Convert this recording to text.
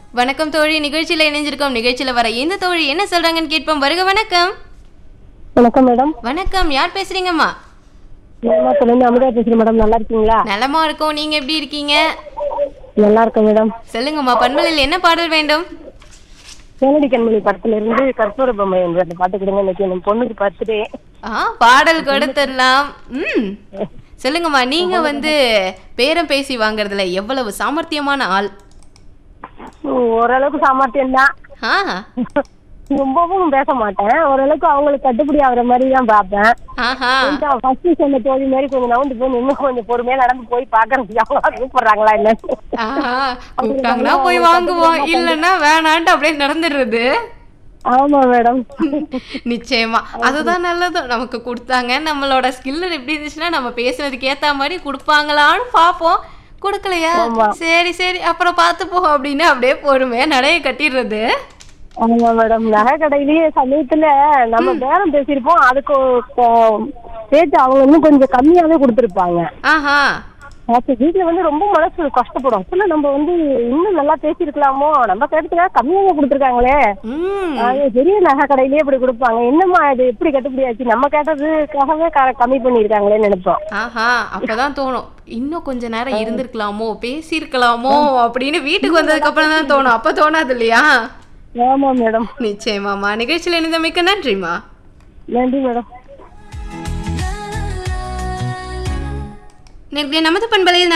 வணக்கம் தோழி நிகழ்ச்சியில இணைஞ்சிருக்கோம் நிகழ்ச்சியில வர எந்த தோழி என்ன சொல்றாங்கன்னு கேட்போம் வருக வணக்கம் வணக்கம் மேடம் வணக்கம் யார் பேசுறீங்கம்மா ஏமாத்துலேருந்து அமுதா பேசுறேன் மேடம் நல்லா இருக்கீங்களா நலமா இருக்கோம் நீங்க எப்படி இருக்கீங்க நல்லா இருக்கேன் மேடம் சொல்லுங்கம்மா பண்பலையில் என்ன பாடல் வேண்டும் கேளடி கண்மணி படத்துல இருந்து கற்பூர பொம்மை என்ற அந்த பாட்டு கொடுங்க இன்னைக்கு என் பொண்ணுக்கு பர்த்டே ஆ பாடல் கொடுத்துடலாம் ம் சொல்லுங்கம்மா நீங்க வந்து பேரம் பேசி வாங்குறதுல எவ்வளவு சாமர்த்தியமான ஆள் ஓரளவுக்கு சாமர்த்தியம் தான் ஆ ரொம்பவும் பேச மாட்டேன் ஓரளவுக்கு அவங்களுக்கு கட்டுப்படி ஆகுற மாதிரி தான் பார்ப்பேன் ஆஹா கொஞ்சம் ஃபர்ஸ்ட் சொன்ன தோழி மாதிரி கொஞ்சம் நவுந்து போய் நின்று கொஞ்சம் பொறுமையா நடந்து போய் பாக்குறதுக்கு அவங்க கூப்பிடுறாங்களா என்ன ஆஹா கூப்பிட்டாங்கன்னா போய் வாங்குவோம் இல்லைன்னா வேணான்ட்டு அப்படியே நடந்துடுறது ஆமா மேடம் நிச்சயமா அதுதான் நல்லது நமக்கு கொடுத்தாங்க நம்மளோட ஸ்கில் எப்படி இருந்துச்சுன்னா நம்ம பேசுனதுக்கு ஏத்த மாதிரி கொடுப்பாங்களான்னு பார்ப்போம் கொடுக்கலையா சரி சரி அப்புறம் பார்த்துப்போம் அப்படின்னு அப்படியே பொறுமையா நடைய கட்டிடுறது ஆமா மேடம் நகை கடையிலேயே சமயத்துல நம்ம பேரம் பேசியிருப்போம் அதுக்கு ரேட் அவங்க இன்னும் கொஞ்சம் கம்மியாவே கொடுத்துருப்பாங்க ஆஹா அப்ப வீட்டுல வந்து ரொம்ப மனசு கஷ்டப்படும் இல்ல நம்ம வந்து இன்னும் நல்லா பேசியிருக்கலாமோ நம்ம கேட்டதுக்காக கம்மியாவே கொடுத்துருக்காங்களே ம் அது பெரிய நகை கடையிலேயே இப்படி கொடுப்பாங்க என்னம்மா இது எப்படி கட்டுப்படியாச்சு நம்ம கேட்டதுக்காகவே க- கம்மி பண்ணியிருக்காங்களேன்னு நினைப்போம் ஆஹா அப்பதான் தோணும் இன்னும் கொஞ்ச நேரம் இருந்திருக்கலாமோ பேசியிருக்கலாமோ அப்படின்னு வீட்டுக்கு வந்ததுக்கு அப்புறம் தான் தோணும் அப்ப தோணாது இல்லையா ஆமா மேடம் நிச்சயமாம்மா நிகழ்ச்சியில் இணைந்தமைக்க நன்றிம்மா நன்றி மேடம் நேர்களை நமது பண்பலையில்